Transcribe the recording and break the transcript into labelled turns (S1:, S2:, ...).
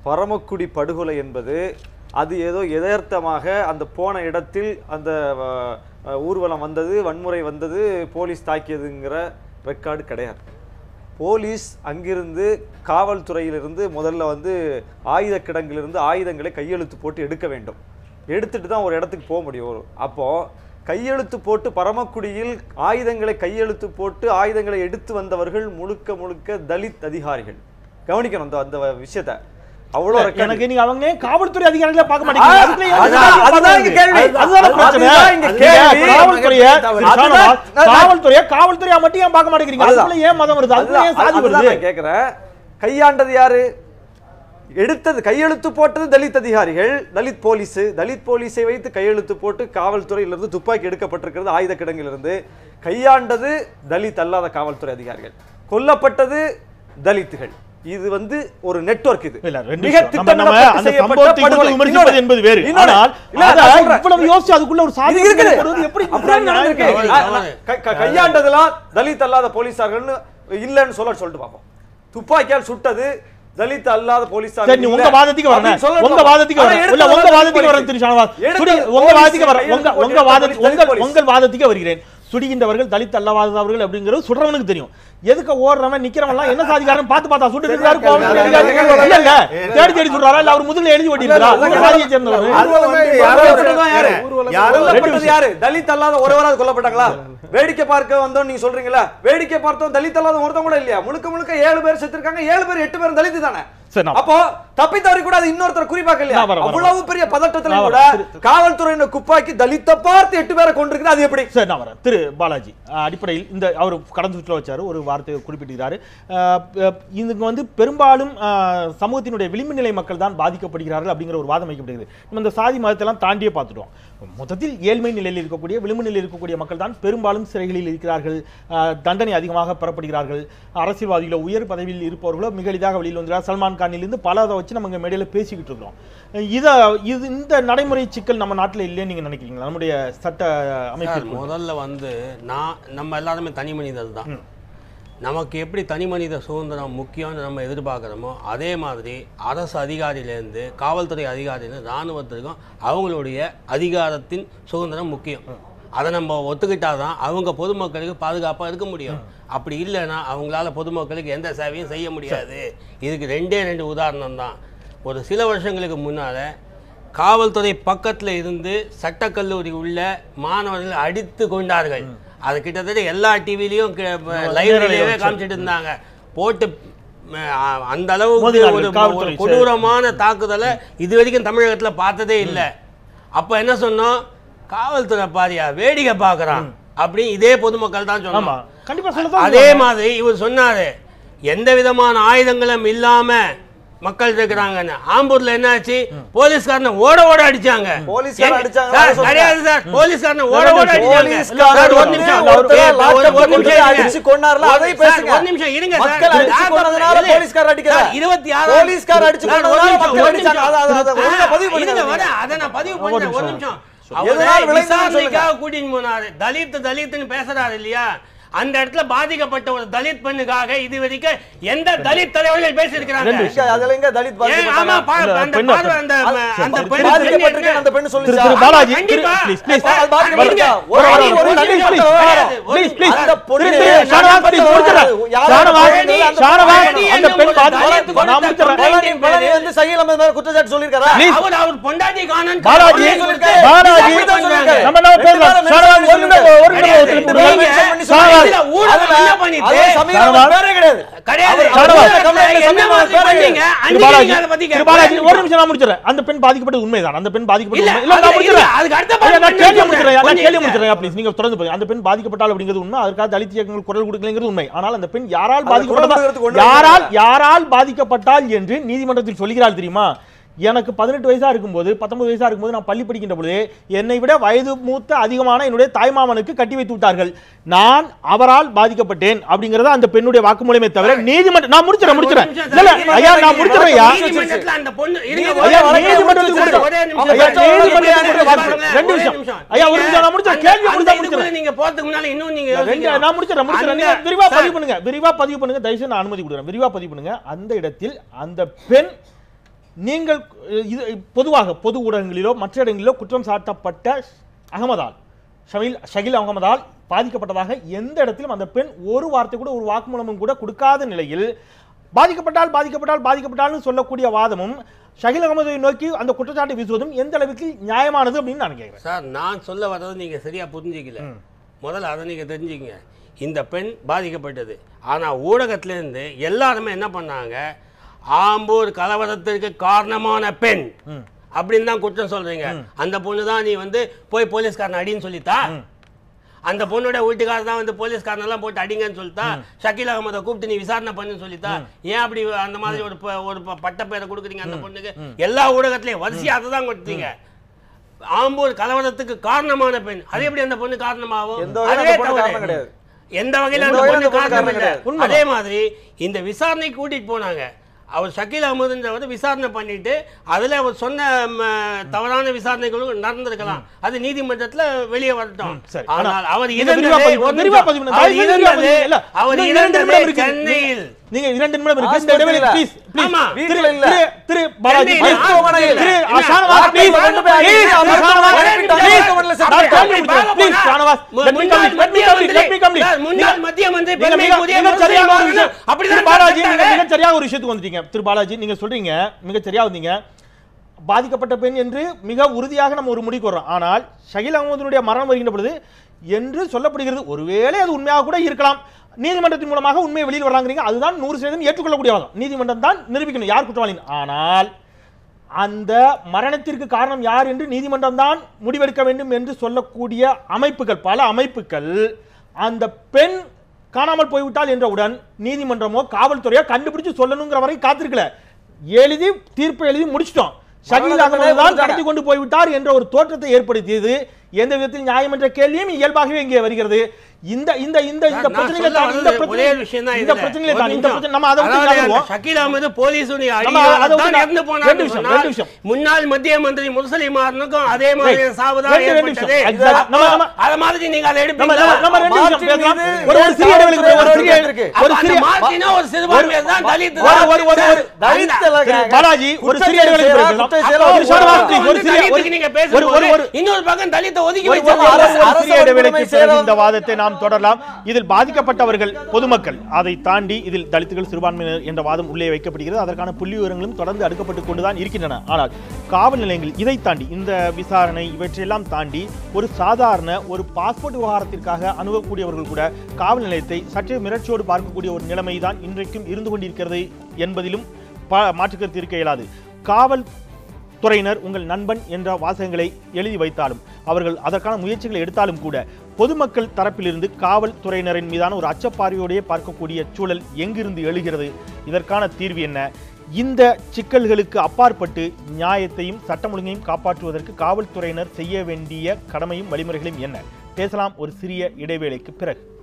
S1: பரமக்குடி படுகொலை என்பது அது ஏதோ யதார்த்தமாக அந்த போன இடத்தில் அந்த அஹ், அஹ், ஊர்வலம் வந்தது வன்முறை வந்தது போலீஸ் தாக்கியதுங்கிற ரெக்கார்டு கிடையாது போலீஸ் அங்கிருந்து காவல்துறையிலிருந்து முதல்ல வந்து ஆயுத கிடங்கிலிருந்து ஆயுதங்களை கையெழுத்து போட்டு எடுக்க வேண்டும் எடுத்துட்டு தான் ஒரு இடத்துக்கு போக முடியும் ஒரு- அப்போ கையெழுத்து போட்டு பரமக்குடியில் ஆயுதங்களை கையெழுத்து போட்டு ஆயுதங்களை எடுத்து வந்தவர்கள் முழுக்க முழுக்க தலித் அதிகாரிகள் கவனிக்கணும் அந்த அந்த விஷயத்த அவ்வளோ record.
S2: எனக்கு நீங்க அவங்க ஏன் காவல்துறை அதிகாரிகளை பார்க்க மாட்டேங்கிறீங்க
S1: ஆ,
S2: அதுக்குள்ள ஏன்
S1: அதுதான்,
S2: அதிகாரிகளை
S1: அதுதான்
S2: பார்க்க
S1: இங்க கேள்வி.
S2: மாட்டேங்கிறீங்க? அதுதானே பிரச்சனை.
S1: அதுதான் இங்க கேள்வி.
S2: நீங்க காவல்துறையை திரு
S1: அதுதான்,
S2: ஷானவாஸ்,
S1: நான்-
S2: காவல்துறையை காவல்துறையா மட்டும் ஏன் பார்க்க மாட்டேங்கிறீங்க
S1: அதுதான்.
S2: அதுக்குள்ள ஏன் மதம் வருது அதுக்குள்ள
S1: அதுதான்
S2: ஏன் சாதி
S1: அதுதான்
S2: வருது
S1: நான் கேட்கிறேன் கையாண்டது யாரு எடுத்தது கையெழுத்து போட்டது தலித் அதிகாரிகள் தலித் போலீஸ் தலித் போலீஸை வைத்து கையெழுத்து போட்டு காவல்துறையிலிருந்து துப்பாக்கி எடுக்கப்பட்டிருக்கிறது ஆயுத கிடங்கிலிருந்து கையாண்டது தலித் அல்லாத காவல்துறை அதிகாரிகள் கொல்லப்பட்டது தலித்துகள் இது வந்து ஒரு நெட்வொர்க் இது
S2: இல்ல, ரெண்டு
S1: மிக
S2: விஷயம். நம்ம- நம்ம
S1: திட்டமிடப்பட்டு
S2: அந்த
S1: செய்யப்பட்ட
S2: சம்பவத்தை குறித்து
S1: படுகொலை.
S2: விமர்சிப்பது
S1: இன்னொரு-
S2: என்பது வேறு.
S1: இன்னொரு-
S2: ஆனால்
S1: இல்ல,
S2: அதை
S1: நான் சொல்றேன்.
S2: இவ்வளவு யோசிச்சு அதுக்குள்ள ஒரு சாதி
S1: இது இருக்குது.
S2: வருவது எப்படி
S1: அப்படிதான் நடந்திருக்கு.
S2: நியாயம்?
S1: ஆ, நான் க- க- கையாண்டதெல்லாம் தலித் அல்லாத போலீசார்கள்னு இல்லைன்னு சொல்ல சொல்லிட்டு பார்ப்போம் துப்பாக்கியால் சுட்டது தலித் அல்லாத போலீசார்
S2: சரி நீ உங்க வாதத்துக்கு வரேன் உங்க வாதத்துக்கு வரேன் இல்ல உங்க வாதத்துக்கு வரேன் திரு ஷானவாஸ் சுடி உங்க வாதத்துக்கு வரேன் உங்க உங்க வாதத்துக்கு உங்க உங்கள் வாதத்துக்கு வருகிறேன் சுடுகின்றவர்கள் தலித் அல்லாதவர்கள் அப்படிங்கிறது சுடுறவனுக்கு தெரியும் எதுக்கு ஓடுறவன் நிக்கிறவன் எல்லாம் என்ன சாதிக்காரன் பார்த்து பார்த்தா சுட்டு இருக்காரு கோவம் இருக்காரு. இல்ல இல்ல தேடி தேடி சுடுறாரா இல்ல அவர் முதுகுல எழுதி ஓட்டிருக்காரா உங்க சாதியை சேர்ந்தவர்
S1: கொல்லப்பட்டது யாரு தலித் அல்லாத ஒருவராது கொல்லப்பட்டாங்களா வேடிக்கை பார்க்க வந்தோம் நீங்க சொல்றீங்களா வேடிக்கை பார்த்தோம் தலித் அல்லாத ஒருத்தன் கூட இல்லையா முழுக்க முழுக்க ஏழு பேர் செத்துருக்காங்க ஏழு பேர் எட்டு பேர் தலித்து தானே
S2: சரி, நான்
S1: அப்போ தப்பி தவறி கூட அது இன்னொருத்தர் குறிப்பாக்க இல்லையா
S2: நான் வரேன், வரேன்.
S1: அவ்வளவு பெரிய பதட்டத்துல
S2: நான்
S1: கூட
S2: வரேன்.
S1: காவல்துறையினர் துப்பாக்கி தலித்தை பார்த்து எட்டு பேரை கொண்டிருக்குது அது எப்படி
S2: சரி நான் வரேன் திரு பாலாஜி அஹ், அடிப்படையில் இந்த அவர் கடந்த சுற்றுலா வச்சாரு ஒரு வார்த்தையை குறிப்பிட்டிருக்கிறாரு அஹ், அஹ், இதுக்கு வந்து பெரும்பாலும் அஹ், சமூகத்தினுடைய விளிம்பு நிலை மக்கள் தான் பாதிக்கப்படுகிறார்கள் அப்படிங்கிற ஒரு வாதம் வைக்கப்படுகிறது நம்ம இந்த சாதி மதத்தெல்லாம் தாண்டியே பார்த்துட்டோம் மொத்தத்தில் ஏழ்மை நிலையில் இருக்கக்கூடிய விளிம்பு நிலையில் இருக்கக்கூடிய மக்கள் தான் பெரும்பாலும் சிறைகளில் இருக்கிறார்கள் அஹ், தண்டனை அதிகமாக பெறப்படுகிறார்கள் அரசியல்வாதிகளோ உயர் பதவியில் இருப்பவர்களோ மிக எளிதாக வெளியில் வந்துகிறார் சல்மான் கானிலிருந்து பல அதை வச்சு நம்ம இங்க மேடையில் பேசிக்கிட்டு இருக்கிறோம் இதை இது இந்த நடைமுறை சிக்கல் நம்ம நாட்டில் இல்லைன்னு நீங்க நினைக்கிறீங்களா நம்முடைய சட்ட
S3: சார்,
S2: அமைப்பு
S3: முதல்ல வந்து நான் நம்ம எல்லாருமே தனி மனிதர் தான் நமக்கு எப்படி தனி மனித சுதந்திரம் முக்கியம்னு நம்ம எதிர்பார்க்குறோமோ அதே மாதிரி அரசு அதிகாரியிலேருந்து காவல்துறை அதிகாரியிலேருந்து இராணுவத்திற்கும் அவங்களுடைய அதிகாரத்தின் சுதந்திரம் முக்கியம் அதை நம்ம ஒத்துக்கிட்டாதான் அவங்க பொதுமக்களுக்கு பாதுகாப்பாக இருக்க முடியும் அப்படி இல்லைன்னா அவங்களால பொதுமக்களுக்கு எந்த சேவையும் செய்ய முடியாது இதுக்கு ரெண்டே ரெண்டு உதாரணம் தான் ஒரு சில வருஷங்களுக்கு முன்னால் காவல்துறை பக்கத்தில் இருந்து சட்டக்கல்லூரி உள்ள மாணவர்கள் அடித்து கொண்டார்கள் அது கிட்டத்தட்ட எல்லா டிவிலையும் லைவ்லயே காமிச்சிட்டு இருந்தாங்க போட்டு ம, அ- அந்த அளவுக்கு
S2: மோதினார்கள்,
S3: ஒரு
S2: காவல்துறை,
S3: ஒரு
S2: சரி.
S3: கொடூரமான தாக்குதலை இது வரைக்கும் தமிழகத்துல பார்த்ததே இல்லை அப்ப என்ன சொன்னோம் காவல்துறை பாரியா வேடிக்கை பார்க்கறான் அப்படி இதே பொதுமக்கள் தான்
S2: ஆமா
S3: சொன்னோம்
S2: கண்டிப்பா சொல்லதான்
S3: அதே மாதிரி இவர் சொன்னாரு எந்த விதமான ஆயுதங்களும் இல்லாம மக்கள் இருக்கிறாங்கன்னு ஆம்பூர்ல என்னாச்சு போலீஸ்காரனை ஓட ஓட அடிச்சாங்க
S1: போலீஸ்காரன்
S3: எங்க-
S1: அடிச்சாங்க,
S3: சார்,
S1: அதை சொல்றேன்.
S3: கிடையாது சார் போலீஸ்காரனை ஓட ஓட அடிச்சாங்க
S1: போலீஸ்காரர்
S3: சார், ஒரு
S1: வந்து
S3: நிமிஷம்
S1: ஒருத்தரை
S3: ஏய், ஒரு-
S1: லாக்அப்ல
S3: ஒரு
S1: கொண்டு
S3: நிமிஷம்
S1: போய்
S3: இருங்க.
S1: அடிச்சு கொன்னார்ல,
S3: ஒரு-
S1: அதை
S3: சார்,
S1: பேசுங்க.
S3: ஒரு நிமிஷம் இருங்க சார்.
S1: மக்கள் அடிச்சு
S3: லாக்அப்ல
S1: கொன்னதுனால
S3: இரு.
S1: போலீஸ்காரர் அடிக்கல.
S3: சார், இருபத்தி ஆறாம்
S1: போலீஸ்காரர் அடிச்சு
S3: சார், ஒரு
S1: கொன்னதுனால
S3: நிமிஷம்,
S1: மக்கள்
S3: ஒரு
S1: அடிச்சாங்க.
S3: நிமிஷம்.
S1: அதை- அதை ஒழுங்கா பதிவு
S3: ஆ,
S1: பண்ணுங்க
S3: இருங்க,
S1: நீங்க.
S3: வரேன். அதை நான் பதிவு பண்றேன். ஒரு நிமிஷம்
S1: எதனால்
S3: அவரை
S1: விளைந்ததுன்னு
S3: விசாரணைக்காக கூட்டின்னு போனாரு தலித் தலித்னு பேசுறாரு இல்லையா அந்த இடத்துல பாதிக்கப்பட்ட ஒரு தலித் பெண்ணுக்காக இது வரைக்கும் எந்த தலித் தலைவர்கள் பேசியிருக்கிறாங்க
S1: எங்க, அதுல எங்க தலித்
S3: ஏன் ஆமா
S1: பாதிக்கப்பட்டாங்க?
S3: பா-
S2: இல்ல,
S3: அந்த
S2: பெண்ணு
S3: பார்வை அந்த அந்த
S1: அது
S3: பெண்
S1: பாதிக்கப்பட்டிருக்கேன் அந்த பெண்ணு
S2: திரு
S1: சொல்லுச்சா?
S2: திரு பாலாஜி திரு
S3: கண்டிப்பா.
S2: ப்ளீஸ் ப்ளீஸ்
S1: அது பாதிக்கப்பட்டிருக்கா?
S3: நீங்க-
S1: ஒரு
S3: ஒரு-
S1: ஆள் ஒரு
S3: ஒரு
S1: தலித்
S3: நிமிஷம்
S1: மட்டும்
S3: கிடையாது. ஒரு
S2: ப்ளீஸ் ப்ளீஸ்
S1: அந்த பொண்ணு
S2: திரு திரு ஷானவாஸ் ப்ளீஸ் முடிச்சிடுறேன்
S1: யாரோ
S2: ஷானவாஸ்
S1: பழனி, அந்த
S2: ஷானவாஸ்
S3: பழனி
S2: அந்த
S3: என்னும்
S2: பெண்
S3: ஒரு
S2: பாதி
S3: தலித் கொடுத்த
S2: நான் முடிச்சிடுறேன்
S3: complaint
S1: பழனி, பழனி வந்து சகில் அஹமது மேல குற்றச்சாட்டு சொல்லியிருக்காரா?
S2: Please.
S3: அவர் அவர் பொண்டாட்டி காணோம்னு
S2: பாலாஜி
S3: அவரே சொல்லிருக்காரு.
S2: பாலாஜி
S1: அப்படிதான் சொல்லிருக்காரு.
S2: நம்ம என்ன பேசலாம்
S1: ரெண்டு
S2: ஷானவாஸ் ஒரு நிமிடம் ஒரு நிமிடம்
S3: கிடையாது.
S2: ஒருத்தர்
S1: நீங்க
S2: கொடுங்க.
S1: mention பண்ணி
S2: ஷானவாஸ்
S3: இதுல ஊழல் என்ன பண்ணிட்டு?
S1: அது சமீர்
S2: ஷானவாஸ்.
S1: அஹமது பேரே கிடையாது.
S3: கிடையாது.
S1: அவர்
S2: ஷானவாஸ்.
S3: அவர்
S1: complaint
S3: என்ன
S1: சமீர்
S3: மாதிரி
S1: அஹமது பேரே
S3: பண்ணீங்க?
S1: கிடையாது.
S2: திரு
S3: அன்னைக்கு
S2: பாலாஜி
S3: நீங்க அதை பத்தி
S2: திரு
S3: கேட்க
S2: பாலாஜி
S3: வேண்டாம்.
S2: ஒரு நிமிஷம் நான் முடிச்சிடுறேன் அந்த பெண் பாதிக்கப்பட்டது உண்மைதான் அந்த பெண் பாதிக்கப்பட்டது
S3: இல்ல,
S2: உண்மை. இல்ல
S3: அது
S2: நான் முடிச்சிடுறேன்
S3: இல்ல, அதுக்கு அடுத்த
S2: ஐயா,
S3: பாயிண்ட்
S2: நான் கேள்வி
S3: கொஞ்சம்
S2: முடிச்சிடுறேன் நான்
S3: கொஞ்சம்
S2: கேள்வி
S3: இருங்க.
S2: முடிச்சிடுறேன் ப்ளீஸ் நீங்க தொடர்ந்து போய் அந்த பெண் பாதிக்கப்பட்டால் அப்படிங்கிறது உண்மை அதுக்காக தலித் இயக்கங்கள் குரல் கொடுக்கலைங்கிறது உண்மை ஆனால் அந்த பெண் யாரால்
S1: அதை குரல் கொடுக்கறதுக்கு
S2: பாதிக்கப்பட்டால்
S1: கொண்டு
S2: யாரால்
S1: வந்தாங்க.
S2: யாரால் பாதிக்கப்பட்டால் என்று நீதிமன்றத்தில் சொல்கிறாள் தெரியுமா எனக்கு பதினெட்டு வயசா இருக்கும்போது பத்தொன்பது வயசா இருக்கும்போது நான் பள்ளி படிக்கின்ற பொழுது என்னை விட வயது மூத்த அதிகமான என்னுடைய தாய்மாமனுக்கு கட்டி வைத்து விட்டார்கள் நான் அவரால் பாதிக்கப்பட்டேன் அப்படிங்கறத அந்த பெண்ணுடைய வாக்குமூலமே தவிர நீதிமன்றம் நான் முடிச்சிடறேன் முடிச்சிடறேன்
S3: ஒரு நிமிஷம்
S2: இல்ல இல்ல,
S3: சார்.
S2: ஐயா நான் முடிச்சிடறேன் ஐயா
S3: நீதிமன்றத்துல அந்த பொண்ணு இருங்க,
S1: நீதி-
S3: ஒரே
S2: ஐயா
S1: வழக்கு
S2: நீதிமன்றத்துக்கு
S1: முடிச்சு
S2: கொடுங்க.
S3: ஒரே நிமிஷம்.
S2: ஐயா
S3: ஒரே
S2: நீதிமன்றத்துக்கு
S3: நிமிஷம்.
S2: கொடுங்க.
S3: ஒரே
S2: ரெண்டு
S3: நிமிஷம்.
S2: நிமிஷம் ஐயா ஒரு நிமிஷம் நான் முடிச்சேன்
S3: அந்த-
S2: கேள்வி
S3: அந்த
S2: முடிச்சா
S3: இதுக்குள்ள
S2: முடிச்சிடறேன்
S3: நீங்க போறதுக்கு முன்னால இன்னும் நீங்க
S2: ரெண்டு-
S3: யோசிக்கணும்.
S2: நான் முடிச்சிடறேன் முடிச்சிடறேன் நீங்க
S3: அந்த-
S2: விரிவா
S3: சார்,
S2: பதிவு பண்ணுங்க விரிவா பதிவு பண்ணுங்க தயவுசெய்து நான் அனுமதி கொடுக்குறேன் விரிவா பதிவு பண்ணுங்க அந்த இடத்தில் அந்த பெண் நீங்கள் அஹ், இது பொதுவாக பொது ஊடகங்களிலோ மற்ற இடங்களிலோ குற்றம் சாட்டப்பட்ட அகமதால் ஷமில் ஷகில் அகமதால் பாதிக்கப்பட்டதாக எந்த இடத்திலும் அந்த பெண் ஒரு வார்த்தை கூட ஒரு வாக்குமூலமும் கூட கொடுக்காத நிலையில் பாதிக்கப்பட்டால் பாதிக்கப்பட்டால் பாதிக்கப்பட்டால்னு சொல்லக்கூடிய வாதமும் ஷகில் அகமதை நோக்கி அந்த குற்றச்சாட்டை வீசுவதும் எந்த அளவுக்கு நியாயமானது அப்படின்னு நான் கேட்கிறேன்
S3: சார் நான் சொல்ல வர்றது நீங்க சரியா புரிஞ்சிக்கல முதல்ல அதை நீங்க தெரிஞ்சுக்கங்க இந்த பெண் பாதிக்கப்பட்டது ஆனா ஊடகத்திலேருந்து எல்லாருமே என்ன பண்ணாங்க ஆம்பூர் கலவரத்திற்கு காரணமான பெண் அப்படின்னு தான் குற்றம் சொல்றீங்க அந்த பொண்ணு தான் நீ வந்து போய் போலீஸ்காரன் அடின்னு சொல்லித்தா அந்த பொண்ணோட வீட்டுக்காரர் தான் வந்து போலீஸ்காரனெல்லாம் போட்டு அடிங்கன்னு சொல்லிட்டா ஷக்கீல் அகமதை கூப்பிட்டு நீ விசாரணை பண்ணுன்னு சொல்லித்தா ஏன் அப்படி அந்த மாதிரி ஒரு ப- ஒரு ப- பட்ட பேரை கொடுக்குறீங்க அந்த பொண்ணுக்கு எல்லா ஊடகத்திலையும் வரிசையா அதை தான் கொடுத்தீங்க ஆம்பூர் கலவரத்துக்கு காரணமான பெண் அது எப்படி அந்த பொண்ணு காரணமாகும்
S1: எந்த வகையில
S3: அதுவே
S1: அந்த பொண்ணு
S3: தவறு.
S1: காரணம் கிடையாது.
S3: எந்த வகையில
S1: எந்த
S3: அந்த
S1: வகையில
S3: பொண்ணு
S1: அந்த பொண்ணு
S3: காரணம்
S1: காரணம்
S3: இல்லை
S1: கிடையாது.
S3: அதே மாதிரி இந்த விசாரணை கூட்டிட்டு போனாங்க அவர் ஷக்கீல் அகமதுன்றவர் விசாரணை பண்ணிட்டு அதுல அவர் சொன்ன ம, தவறான விசாரணைகளும் நடந்திருக்கலாம் அது நீதிமன்றத்துல வெளியே வரட்டும்
S2: சரி.
S3: ஆனால்
S2: ஆனா,
S3: அவர்
S2: இதை விரிவா
S3: இருந்தது
S2: பதிவு-
S3: ஒரு
S2: விரிவா
S3: நிமிஷம்.
S2: பதிவு-
S3: அவர்
S2: தயவு செய்து விரிவா
S3: இருந்தது
S2: பதிவு- இல்ல,
S3: அவர்
S2: இன்னும் இரண்டு
S3: இருந்தது
S2: நிமிடம் இருக்கு.
S3: சென்னையில்
S2: நீங்க இரண்டு நிமிடம் இருக்கு இந்த
S1: ஆஸ்பத்திரியில.
S2: இடைவேளை ப்ளீஸ் ப்ளீஸ்
S3: ஆமா.
S1: வீட்டுல இல்ல.
S2: திரு திரு பாலாஜி
S3: சென்னையில
S2: please.
S3: மருத்துவமனையில.
S2: திரு
S3: என்ன?
S2: ஷானவாஸ் ப்ளீஸ்
S1: கொண்டு போய்
S2: ப்ளீஸ்
S1: அடிச்சு,
S2: ஷானவாஸ்
S1: மருத்துவமனையில
S2: ப்ளீஸ்
S1: மருத்துவமனையில
S2: டாக்டர்
S1: சேர்த்து
S2: ப்ளீஸ் ப்ளீஸ் ஷானவாஸ்
S3: மு-
S2: let me
S3: முன்னாள்
S2: complete, let me
S3: மத்திய
S2: complete, let me
S3: மந்திரி-
S2: complete.
S3: சார், முன்னாள் மத்திய மந்திரி
S2: நீங்க
S3: பெருமை
S2: மிக-
S3: புதிய
S2: மிக சரியான ஒரு விஷயம்.
S3: அப்படிதான்
S2: திரு பாலாஜி நீங்க
S3: சொல்றாங்க.
S2: மிகச் சரியாக ஒரு விஷயத்துக்கு வந்துட்டீங்க திரு பாலாஜி நீங்க சொல்றீங்க மிகச் சரியா வந்தீங்க பாதிக்கப்பட்ட பெண் என்று மிக உறுதியாக நம்ம ஒரு முடிவுக்கு வர்றோம் ஆனால் ஷகில் அகமதுனுடைய மரணம் வருகின்ற பொழுது என்று சொல்லப்படுகிறது ஒருவேளை அது உண்மையாக கூட இருக்கலாம் நீதிமன்றத்தின் மூலமாக உண்மையை வெளியில் வர்றாங்கிறீங்க அதுதான் நூறு சதவீதம் ஏற்றுக்கொள்ளக்கூடிய வாதம் நீதிமன்றம் தான் நிரூபிக்கணும் யார் குற்றவாளின்னு ஆனால் அந்த மரணத்திற்கு காரணம் யார் என்று நீதிமன்றம் தான் முடிவெடுக்க வேண்டும் என்று சொல்லக்கூடிய அமைப்புகள் பல அமைப்புகள் அந்த பெண் காணாமல் போய்விட்டால் என்றவுடன் நீதிமன்றமோ காவல்துறையோ கண்டுபிடிச்சு சொல்லணுங்கிற வரை காத்திருக்கல எழுதி தீர்ப்பு எழுதி முடிச்சிட்டோம் ஷகீல்
S1: மரண
S2: அகமது
S1: தண்டனை
S2: தான்
S1: கொடுத்தாங்க.
S2: கடத்தி கொண்டு போய்விட்டார் என்ற ஒரு தோற்றத்தை ஏற்படுத்தியது எந்த விதத்தில் நியாயம் என்ற கேள்வியும் இயல்பாகவே இங்கே வருகிறது இந்த இந்த இந்த இந்த
S3: நான்
S2: பிரச்சனைகளை
S3: சொல்ல
S2: தாண்டி இந்த
S3: வர்றது ஒரே
S2: பிரச்சனை
S3: விஷயம் தான்
S2: இந்த
S3: இதுல.
S2: பிரச்சனைகளை
S3: ஒரு
S2: தாண்டி இந்த
S3: நிமிஷம்.
S2: பிரச்சனை நம்ம அதை விட்டு
S3: அதாவது அந்த
S2: நகருவோம்.
S3: ஷக்கீல் அகமது போலீசுடைய
S2: நம்ம அதை
S3: அடியால்
S2: விட்டு
S3: தான்
S2: நா-
S3: இறந்து
S2: ரெண்டு
S3: போனார்னு
S2: விஷயம்,
S3: சொன்னால்
S2: ரெண்டு விஷயம்.
S3: முன்னாள் மத்திய மந்திரி முரசலிமாறனுக்கும் அதே மாதிரி
S2: Right.
S3: சாவுதான்
S2: ரெண்டு- ரெண்டு
S3: ஏற்பட்டது
S2: விஷயம். Exactly. நம்ம- நம்ம-
S3: அத மாதிரி நீங்க அதை
S2: நம்ம
S3: எடுப்பீங்களா
S2: நம்ம- நம்ம ரெண்டு நிமிஷம்
S1: மார்ட்டின்
S2: பேசலாம்.
S1: மீது
S2: ஒரு ஒரு சிறிய இடைவெளிக்கு போய், ஒரு சிறிய
S1: இருக்கு.
S3: அப்ப
S2: ஒரு
S3: அந்த
S2: சிறிய
S3: மார்ட்டினோ ஒரு சிறுபான்மையர் தான் தலித்
S2: ஒரு-
S3: தான்.
S2: ஒரு- ஒரு- ஒரு-
S1: தலித்
S3: அந்த-
S1: இல்லைங்க.
S2: திரு பாலாஜி ஒரு சிறிய
S1: குற்றத்தை
S2: இடைவெளிக்கு
S1: செய்யறா,
S2: போய்
S1: குற்றத்தை
S2: பேசலாம்.
S1: செய்யறா,
S2: ஒரு ஷானவாஸ்
S1: ஒரு
S2: please, ஒரு
S3: வந்து
S2: சிறிய ஒரு-
S3: தலித்துக்கு நீங்க
S2: ஒரு-
S3: பேசும்போது
S2: ஒரு- ஒரு-
S3: இன்னொரு பக்கம் தலித்தை ஒதுக்கி
S1: ஒரு-
S3: வச்சிருக்காங்க.
S2: ஒரு
S1: அரசு-
S2: ஒரு சிறிய இடைவேளைக்கு
S1: வன்முறை
S2: பிறகு இந்த
S1: செய்றவங்க-
S2: வாதத்தை நாம் தொடரலாம் இதில் பாதிக்கப்பட்டவர்கள் பொதுமக்கள் அதை தாண்டி இதில் தலித்துகள் சிறுபான்மையினர் என்ற வாதம் உள்ளே வைக்கப்படுகிறது அதற்கான புள்ளி விவரங்களும் தொடர்ந்து அடுக்கப்பட்டு கொண்டுதான் இருக்கின்றன ஆனால் காவல் நிலையங்கள் இதை தாண்டி இந்த விசாரணை இவற்றையெல்லாம் தாண்டி ஒரு சாதாரண ஒரு பாஸ்போர்ட் விவகாரத்திற்காக அணுகக்கூடியவர்கள் கூட காவல் நிலையத்தை சற்றே மிரட்சியோடு பார்க்கக்கூடிய ஒரு நிலைமை தான் இன்றைக்கும் இருந்து கொண்டிருக்கிறது என்பதிலும் ப- மாற்றுக்கருத்து இருக்க இயலாது காவல் துறையினர் உங்கள் நண்பன் என்ற வாசகங்களை எழுதி வைத்தாலும் அவர்கள் அதற்கான முயற்சிகளை எடுத்தாலும் கூட பொதுமக்கள் தரப்பிலிருந்து காவல்துறையினரின் மீதான ஒரு அச்சப்பார்வையோடையே பார்க்கக்கூடிய சூழல் எங்கிருந்து எழுகிறது இதற்கான தீர்வு என்ன இந்த சிக்கல்களுக்கு அப்பாற்பட்டு நியாயத்தையும் சட்டம் ஒழுங்கையும் காப்பாற்றுவதற்கு காவல்துறையினர் செய்ய வேண்டிய கடமையும் வழிமுறைகளும் என்ன பேசலாம் ஒரு சிறிய இடைவேளைக்கு பிறகு